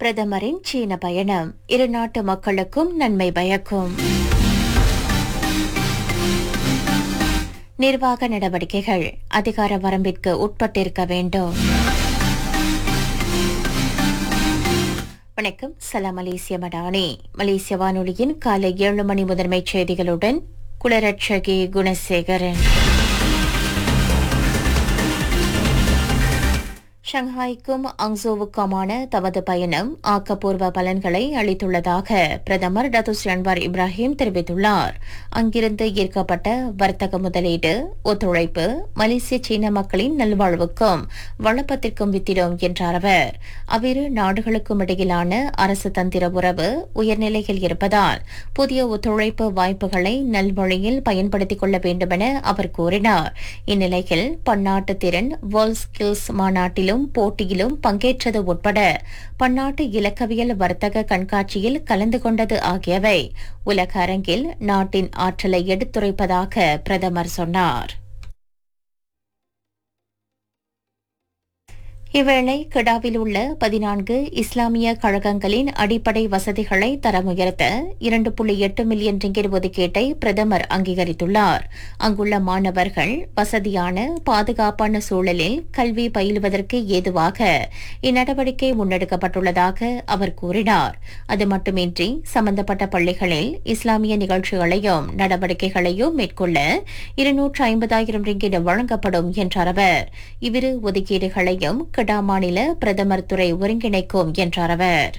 பிரதமரின் சீன பயணம் இரு நாட்டு மக்களுக்கும் நன்மை பயக்கும் நிர்வாக நடவடிக்கைகள் அதிகார வரம்பிற்கு உட்பட்டிருக்க வேண்டும் வணக்கம் சலாம் மலேசிய மடானி மலேசிய வானொலியின் காலை ஏழு மணி முதன்மைச் செய்திகளுடன் குளரட்சகி குணசேகரன் ஷங்ஹாய்க்கும் அங்சோவுக்குமான தமது பயணம் ஆக்கப்பூர்வ பலன்களை அளித்துள்ளதாக பிரதமர் டத்துஸ் அன்வார் இப்ராஹிம் தெரிவித்துள்ளார் அங்கிருந்து ஈர்க்கப்பட்ட வர்த்தக முதலீடு ஒத்துழைப்பு மலேசிய சீன மக்களின் நல்வாழ்வுக்கும் வளப்பத்திற்கும் வித்திடும் என்றார் அவர் அவ்விரு நாடுகளுக்கும் இடையிலான அரசு தந்திர உறவு உயர்நிலையில் இருப்பதால் புதிய ஒத்துழைப்பு வாய்ப்புகளை நல்வழியில் பயன்படுத்திக் கொள்ள வேண்டுமென அவர் கூறினார் இந்நிலையில் பன்னாட்டு திறன் வேர்ல்ட் ஸ்கில்ஸ் மாநாட்டிலும் போட்டியிலும் பங்கேற்றது உட்பட பன்னாட்டு இலக்கவியல் வர்த்தக கண்காட்சியில் கலந்து கொண்டது ஆகியவை உலக அரங்கில் நாட்டின் ஆற்றலை எடுத்துரைப்பதாக பிரதமர் சொன்னார் இவ்வேளை கிடாவில் உள்ள பதினான்கு இஸ்லாமிய கழகங்களின் அடிப்படை வசதிகளை தரம் உயர்த்த இரண்டு புள்ளி எட்டு மில்லியன் ரிங்கிட் ஒதுக்கீட்டை பிரதமர் அங்கீகரித்துள்ளார் அங்குள்ள மாணவர்கள் வசதியான பாதுகாப்பான சூழலில் கல்வி பயிலுவதற்கு ஏதுவாக இந்நடவடிக்கை முன்னெடுக்கப்பட்டுள்ளதாக அவர் கூறினார் அது மட்டுமின்றி சம்பந்தப்பட்ட பள்ளிகளில் இஸ்லாமிய நிகழ்ச்சிகளையும் நடவடிக்கைகளையும் மேற்கொள்ள இருநூற்று ஐம்பதாயிரம் ரிங்கிட் வழங்கப்படும் என்றார் அவர் இவ்விரு ஒதுக்கீடுகளையும் கெடா மாநில பிரதமர் துறை ஒருங்கிணைக்கும் என்றார் அவர்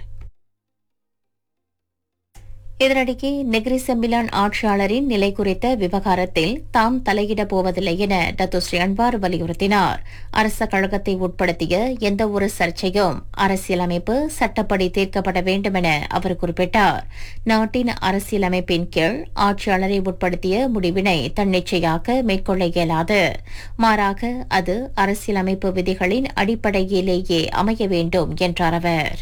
இதனிடையே நெகிரி செம்பிலான் ஆட்சியாளரின் நிலை குறித்த விவகாரத்தில் தாம் தலையிடப் போவதில்லை என டத்துஸ்ரீ அன்வார் வலியுறுத்தினார் அரச கழகத்தை உட்படுத்திய எந்த ஒரு சர்ச்சையும் அரசியலமைப்பு சட்டப்படி தீர்க்கப்பட வேண்டும் என அவர் குறிப்பிட்டார் நாட்டின் அரசியலமைப்பின் கீழ் ஆட்சியாளரை உட்படுத்திய முடிவினை தன்னிச்சையாக மேற்கொள்ள இயலாது மாறாக அது அரசியலமைப்பு விதிகளின் அடிப்படையிலேயே அமைய வேண்டும் என்றார் அவர்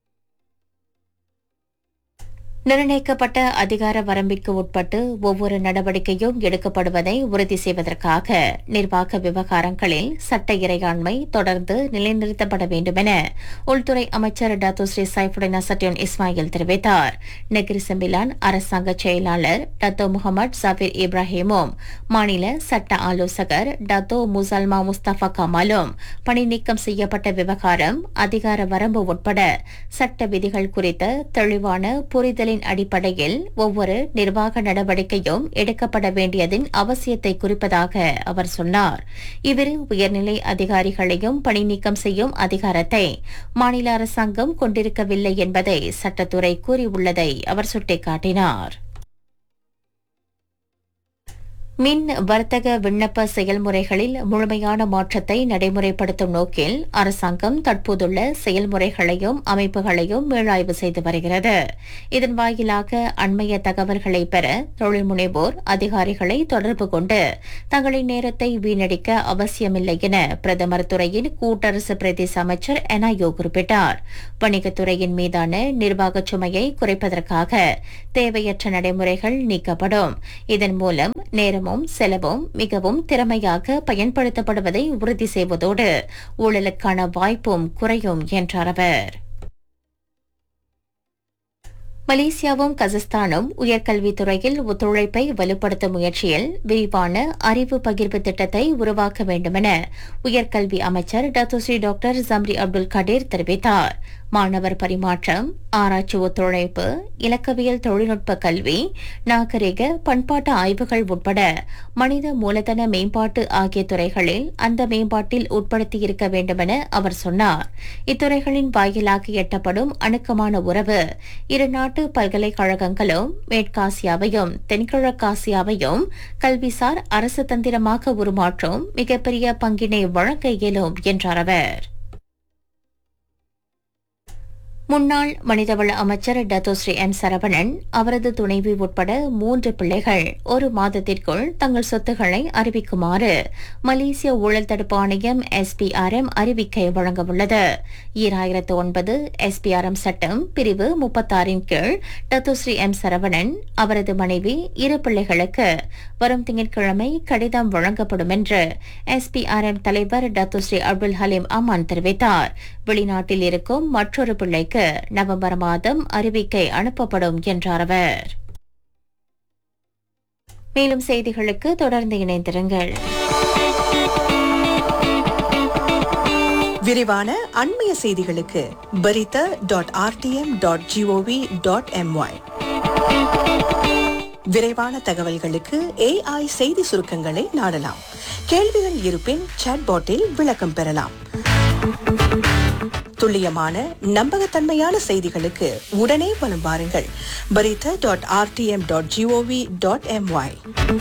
நிர்ணயிக்கப்பட்ட அதிகார வரம்பிற்கு உட்பட்டு ஒவ்வொரு நடவடிக்கையும் எடுக்கப்படுவதை உறுதி செய்வதற்காக நிர்வாக விவகாரங்களில் சட்ட இறையாண்மை தொடர்ந்து நிலைநிறுத்தப்பட வேண்டும் என உள்துறை அமைச்சர் டாத்தோ ஸ்ரீ சைஃபுடின் அசட்டியோன் இஸ்மாயில் தெரிவித்தார் நெகிரி செம்பிலான் அரசாங்க செயலாளர் டத்தோ முகமது ஜபீர் இப்ராஹிமும் மாநில சட்ட ஆலோசகர் டத்தோ முசல்மா முஸ்தபா கமாலும் பணி நீக்கம் செய்யப்பட்ட விவகாரம் அதிகார வரம்பு உட்பட சட்ட விதிகள் குறித்த தெளிவான புரிதலின் தகவலின் அடிப்படையில் ஒவ்வொரு நிர்வாக நடவடிக்கையும் எடுக்கப்பட வேண்டியதின் அவசியத்தை குறிப்பதாக அவர் சொன்னார் இவ்விரு உயர்நிலை அதிகாரிகளையும் பணி நீக்கம் செய்யும் அதிகாரத்தை மாநில அரசாங்கம் கொண்டிருக்கவில்லை என்பதை சட்டத்துறை கூறியுள்ளதை அவர் சுட்டிக்காட்டினார் மின் வர்த்தக விண்ணப்ப செயல்முறைகளில் முழுமையான மாற்றத்தை நடைமுறைப்படுத்தும் நோக்கில் அரசாங்கம் தற்போதுள்ள செயல்முறைகளையும் அமைப்புகளையும் மீளாய்வு செய்து வருகிறது இதன் வாயிலாக அண்மைய தகவல்களை பெற தொழில் முனைவோர் அதிகாரிகளை தொடர்பு கொண்டு தங்களின் நேரத்தை வீணடிக்க அவசியமில்லை என பிரதமர் துறையின் கூட்டரசு பிரதேச அமைச்சர் எனாயோ குறிப்பிட்டார் வணிகத்துறையின் மீதான நிர்வாக சுமையை குறைப்பதற்காக தேவையற்ற நடைமுறைகள் நீக்கப்படும் இதன் மூலம் நேரம் நேரமும் செலவும் மிகவும் திறமையாக பயன்படுத்தப்படுவதை உறுதி செய்வதோடு ஊழலுக்கான வாய்ப்பும் குறையும் என்றார் அவர் மலேசியாவும் கசஸ்தானும் உயர்கல்வித்துறையில் ஒத்துழைப்பை வலுப்படுத்தும் முயற்சியில் விரிவான அறிவு பகிர்வு திட்டத்தை உருவாக்க வேண்டுமென உயர்கல்வி அமைச்சர் Datuk Seri doctor Zambry Abdul Kadir தெரிவித்தார் மாணவர் பரிமாற்றம் ஆராய்ச்சி ஒத்துழைப்பு இலக்கவியல் தொழில்நுட்ப கல்வி நாகரிக பண்பாட்டு ஆய்வுகள் உட்பட மனித மூலதன மேம்பாட்டு ஆகிய துறைகளில் அந்த மேம்பாட்டில் உட்படுத்தியிருக்க வேண்டுமென அவர் சொன்னார் இத்துறைகளின் வாயிலாக எட்டப்படும் அணுக்கமான உறவு இரு நாட்டு பல்கலைக்கழகங்களும் மேற்காசியாவையும் தென்கிழக்காசியாவையும் கல்விசார் அரசு தந்திரமாக உருமாற்றும் மிகப்பெரிய பங்கினை வழங்க இயலும் என்றார் அவர் முன்னாள் மனிதவள அமைச்சர் டத்தோஸ்ரீ எம் சரவணன் அவரது துணைவி உட்பட மூன்று பிள்ளைகள் ஒரு மாதத்திற்குள் தங்கள் சொத்துக்களை அறிவிக்குமாறு மலேசிய ஊழல் தடுப்பு ஆணையம் எஸ்பிஆர்எம் அறிவிக்கை வழங்கவுள்ளது ஈராயிரத்து ஒன்பது எஸ்பிஆர்எம் சட்டம் பிரிவு முப்பத்தாறின் கீழ் டத்தோஸ்ரீ எம் சரவணன் அவரது மனைவி இரு பிள்ளைகளுக்கு வரும் திங்கட்கிழமை கடிதம் வழங்கப்படும் என்று எஸ்பிஆர்எம் தலைவர் டத்தோஸ்ரீ அப்துல் ஹலீம் அமான் தெரிவித்தார் வெளிநாட்டில் இருக்கும் மற்றொரு பிள்ளைக்கு தொடர்பாக நவம்பர் மாதம் அறிவிக்கை அனுப்பப்படும் என்றார் அவர் மேலும் செய்திகளுக்கு தொடர்ந்து இணைந்திருங்கள் விரிவான அண்மைய செய்திகளுக்கு berita dot RTM dot G O V dot M Y விரைவான தகவல்களுக்கு ஏஐ செய்தி சுருக்கங்களை நாடலாம் கேள்விகள் இருப்பின் சாட்பாட்டில் விளக்கம் பெறலாம் துல்லியமான நம்பகத்தன்மையான செய்திகளுக்கு உடனே வலம் வாருங்கள் berita dot RTM dot G O V dot M Y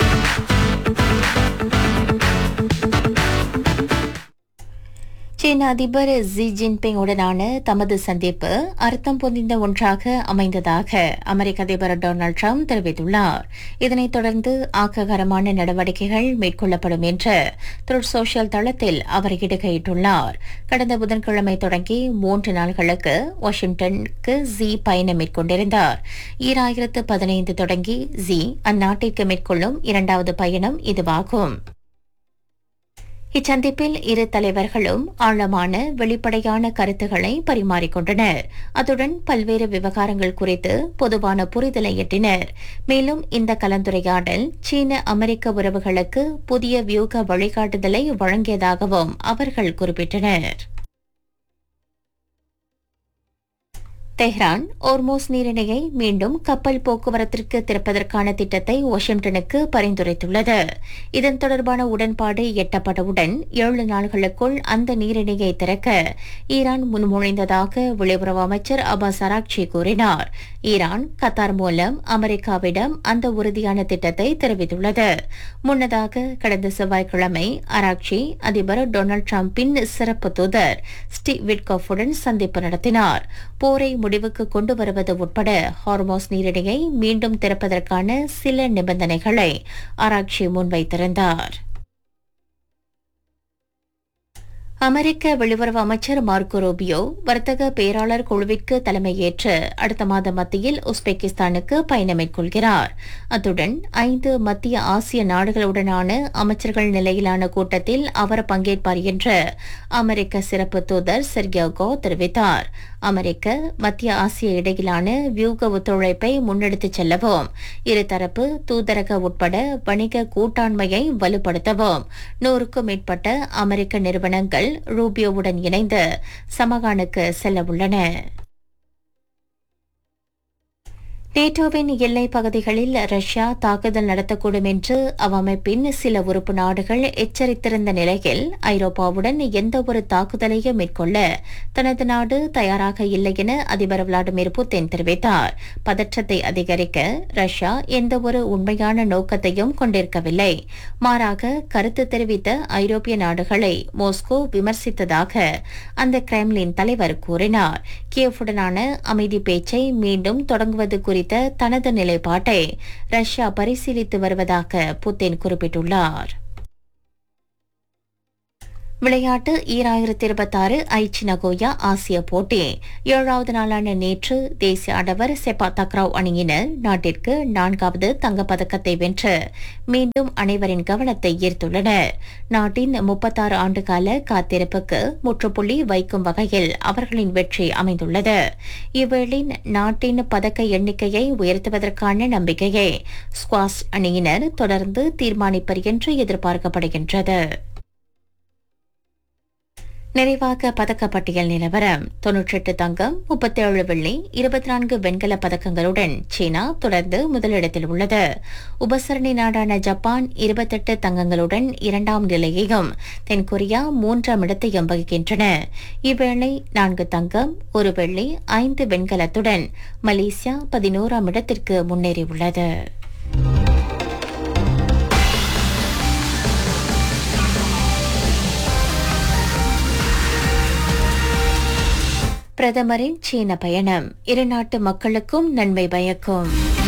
சீன அதிபர் ஜி ஜின்பிங் உடனான தமது சந்திப்பு அர்த்தம் பொதிந்த ஒன்றாக அமைந்ததாக அமெரிக்க அதிபர் டொனால்டு ட்ரம்ப் தெரிவித்துள்ளார் இதனைத் தொடர்ந்து ஆக்ககரமான நடவடிக்கைகள் மேற்கொள்ளப்படும் என்று த்ருட் சோஷியல் தளத்தில் அவர் இடுகையிட்டுள்ளார் கடந்த புதன்கிழமை தொடங்கி மூன்று நாள்களுக்கு வாஷிங்டனுக்கு ஜி பயணம் மேற்கொண்டிருந்தார் ஈராயிரத்து பதினைந்து தொடங்கி ஜி அந்நாட்டிற்கு மேற்கொள்ளும் இரண்டாவது பயணம் இதுவாகும் இச்சந்திப்பில் இரு தலைவர்களும் ஆழமான வெளிப்படையான கருத்துக்களை பரிமாறிக்கொண்டனர் அத்துடன் பல்வேறு விவகாரங்கள் குறித்து பொதுவான புரிதலை எட்டினர் மேலும் இந்த கலந்துரையாடல் சீன அமெரிக்க உறவுகளுக்கு புதிய வியூக வழிகாட்டுதலை வழங்கியதாகவும் அவர்கள் குறிப்பிட்டனர் தெஹ்ரான் ஓர்மோஸ் நீரிணையை மீண்டும் கப்பல் போக்குவரத்திற்கு திறப்பதற்கான திட்டத்தை வாஷிங்டனுக்கு பரிந்துரைத்துள்ளது இதன் தொடர்பான உடன்பாடு எட்டப்பட்டவுடன் ஏழு நாள்களுக்குள் அந்த நீரிணையை திறக்க ஈரான் முன்மொழிந்ததாக வெளியுறவு அமைச்சர் அபாஸ் அராக்சி கூறினார் ஈரான் கத்தார் மூலம் அமெரிக்காவிடம் அந்த உறுதியான திட்டத்தை தெரிவித்துள்ளது முன்னதாக கடந்த செவ்வாய்க்கிழமை அராக்சி அதிபர் டொனால்டு டிரம்பின் சிறப்பு தூதர் ஸ்டீவ் விட்காஃபுடன் சந்திப்பு நடத்தினார் போரை முடிவுக்கு கொண்டு வருவது உட்பட ஹார்மோஸ் நீரிணையை மீண்டும் திறப்பதற்கான சில நிபந்தனைகளை ஆராய்ச்சி முன்வைத்திருந்தார் அமெரிக்க வெளியுறவு அமைச்சர் மார்க்கோ ரூபியோ வர்த்தக பேராளர் குழுவிற்கு தலைமையேற்று அடுத்த மாத மத்தியில் உஸ்பெகிஸ்தானுக்கு பயணம் மேற்கொள்கிறார் அத்துடன் ஐந்து மத்திய ஆசிய நாடுகளுடனான அமைச்சர்கள் நிலையிலான கூட்டத்தில் அவர் பங்கேற்பார் என்று அமெரிக்க சிறப்பு தூதர் செர்கியோ கோ தெரிவித்தார் அமெரிக்க மத்திய ஆசிய இடையிலான வியூக ஒத்துழைப்பை முன்னெடுத்துச் செல்லவும் இருதரப்பு தூதரக உட்பட வணிக கூட்டாண்மையை வலுப்படுத்தவும் நூறுக்கும் மேற்பட்ட அமெரிக்க நிறுவனங்கள் ரூபியோவுடன் இணைந்து சமகானுக்கு செல்ல உள்ளன நேட்டோவின் எல்லை பகுதிகளில் ரஷ்யா தாக்குதல் நடத்தக்கூடும் என்று அவ்வமைப்பின் சில உறுப்பு நாடுகள் எச்சரித்திருந்த நிலையில் ஐரோப்பாவுடன் எந்தவொரு தாக்குதலையும் மேற்கொள்ள தனது நாடு தயாராக இல்லை என அதிபர் விளாடிமிர் புட்டின் தெரிவித்தார் பதற்றத்தை அதிகரிக்க ரஷ்யா எந்தவொரு உண்மையான நோக்கத்தையும் கொண்டிருக்கவில்லை மாறாக கருத்து தெரிவித்த ஐரோப்பிய நாடுகளை மாஸ்கோ விமர்சித்ததாக அந்த கிரெம்லின் தலைவர் கூறினார் கியேவுடனான அமைதி பேச்சை மீண்டும் தொடங்குவது குறித்த தனது நிலைப்பாட்டை ரஷ்யா பரிசீலித்து வருவதாக புட்டின் குறிப்பிட்டுள்ளார் விளையாட்டு ஈராயிரத்தி இருபத்தாறு ஐச்சி நகோயா ஆசிய போட்டி ஏழாவது நாளான நேற்று தேசிய ஆடவர் செப்பா தக்ராவ் அணியினர் நாட்டிற்கு நான்காவது தங்கப்பதக்கத்தை வென்று மீண்டும் அனைவரின் கவனத்தை ஈர்த்துள்ளனர் நாட்டின் முப்பத்தாறு ஆண்டுகால காத்திருப்புக்கு முற்றுப்புள்ளி வைக்கும் வகையில் அவர்களின் வெற்றி அமைந்துள்ளது இவ்வேளை நாட்டின் பதக்க எண்ணிக்கையை உயர்த்துவதற்கான நம்பிக்கையை ஸ்குவாஷ் அணியினர் தொடர்ந்து தீர்மானிப்பர் என்று எதிர்பார்க்கப்படுகின்றது நிறைவாக பதக்கப்பட்டியல் நிலவரம் தொன்னூற்றெட்டு தங்கம் முப்பத்தேழு வெள்ளி இருபத்தி நான்கு வெண்கல பதக்கங்களுடன் சீனா தொடர்ந்து முதலிடத்தில் உள்ளது உபசரணி நாடான ஜப்பான் இருபத்தெட்டு தங்கங்களுடன் இரண்டாம் நிலையையும் தென்கொரியா மூன்றாம் இடத்தையும் வகிக்கின்றன இவ்வேளை நான்கு தங்கம் ஒரு வெள்ளி ஐந்து வெண்கலத்துடன் மலேசியா பதினோராம் இடத்திற்கு முன்னேறியுள்ளது பிரதமரின் சீன பயணம் இரு நாட்டு மக்களுக்கும் நன்மை பயக்கும்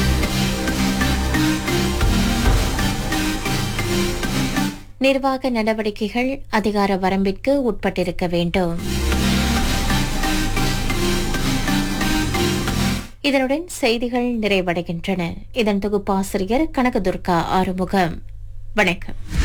நிர்வாக நடவடிக்கைகள் அதிகார வரம்பிற்கு உட்பட்டிருக்க வேண்டும் இதனுடன் செய்திகள் நிறைவடைகின்றன இதன் தொகுப்பாசிரியர் கனகதுர்கா ஆறுமுகம் வணக்கம்